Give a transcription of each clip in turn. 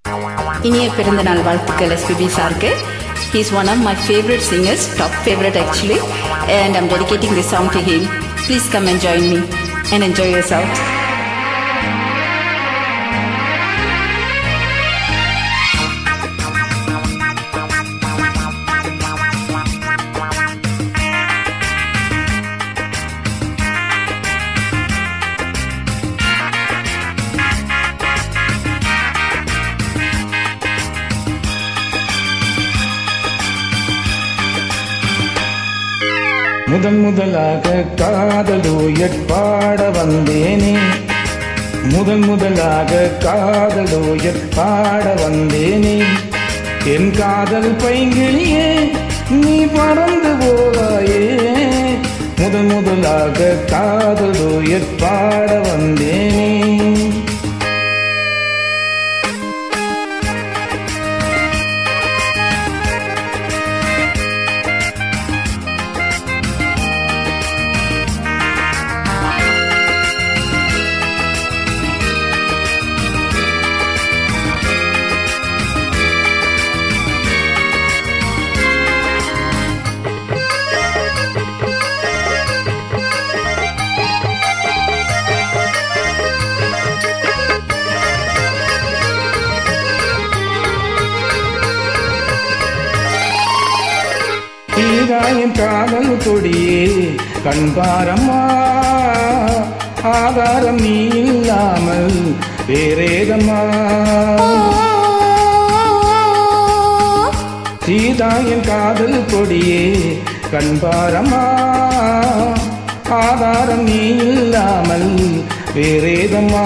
இனிய பிறந்த நாள் வாழ்த்துக்கள் எஸ்பிபி சாருக்கு he's one of my favourite singers top favourite actually and I'm dedicating this song to him please come and join me and enjoy your shout முதன் முதலாக காதல் duet பாட வந்தேனே முதன் முதலாக காதல் டூயட் பாட வந்தேனே என் காதல் பைங்கிளியே நீ பறந்து போவாயே முதன் முதலாக காதல் டூயட் பாட வந்தேனே தீராயின் காதல் கொடியே கண்பாரம்மா ஆதாரம் நீ இல்லாமல் வேறேதம்மா சீதாயின் காதல் கொடியே கண்பாரம்மா ஆதாரம் நீ இல்லாமல் வேறேதம்மா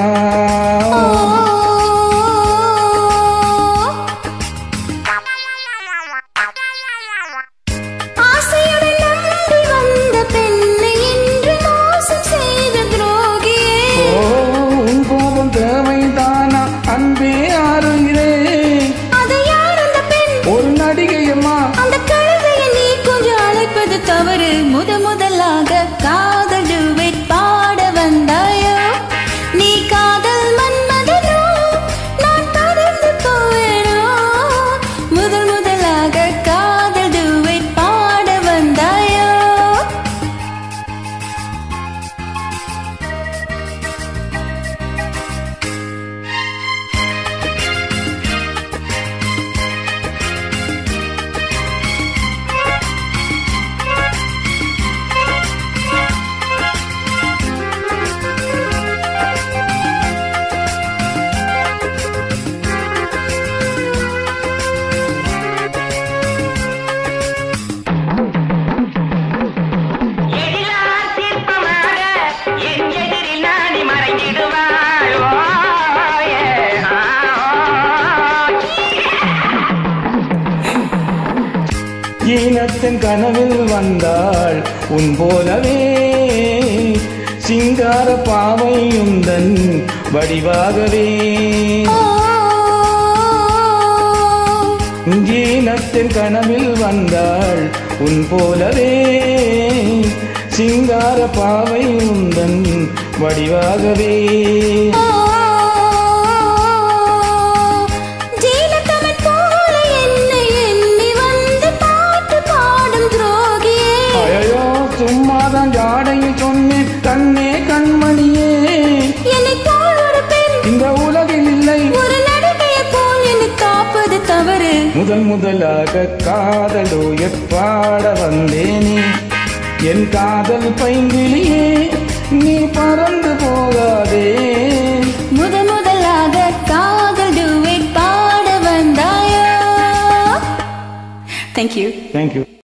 ஆசையுடன் நம்பி வந்த பெண்ணை இன்று மோசம் செய்த துரோகியே ஓ உன் கோபம் தேவைதானா அன்பே ஆறுகிறேன் அது யார் அந்த பெண் ஒரு நடிகையம்மா அந்த கழுதையை நீ கொஞ்சம் அழைப்பது தவறு முத முதலாக காதல் duet பாட வந்தாயோ நீ காதல் மன்மதனோ நான் பறந்து போவேனோ முதல் முதலாக காதல் duet பாட வந்தாயோ எழிலார் சிற்பமாக என் எதிரில் நாடி மறைந்திடுவாள் ஓ, ஏ, ஆ, ஓ. ஈனத்தின் கனவில் வந்தாள் உன் போலவே சிங்கார பாவையுந்தன் வடிவாகவே ஈனத்தின் கனவில் வந்தாள் உன் போலவே சிங்கார பாவையுந்தன் வடிவாகவே ஜீலகமன் போல என்னை எண்ணி வந்து பாட்டு பாடும் துரோகியே அழையோ சும்மாதான் ஜாடையில் சொன்னேன் கண்ணே கண்மணியே என்னை போல் ஒரு பெண் இந்த உலகில் இல்லை ஒரு நடிகையை போல் என்னை காப்பது தவறு முதல் முதலாக காதலோ பாட வந்தேனே என் காதல் பைங்கிளியே நீ பறந்து போகாதே முத முதலாக காதல் duet பாட வந்தாயோ தேங்க்யூ தேங்க்யூ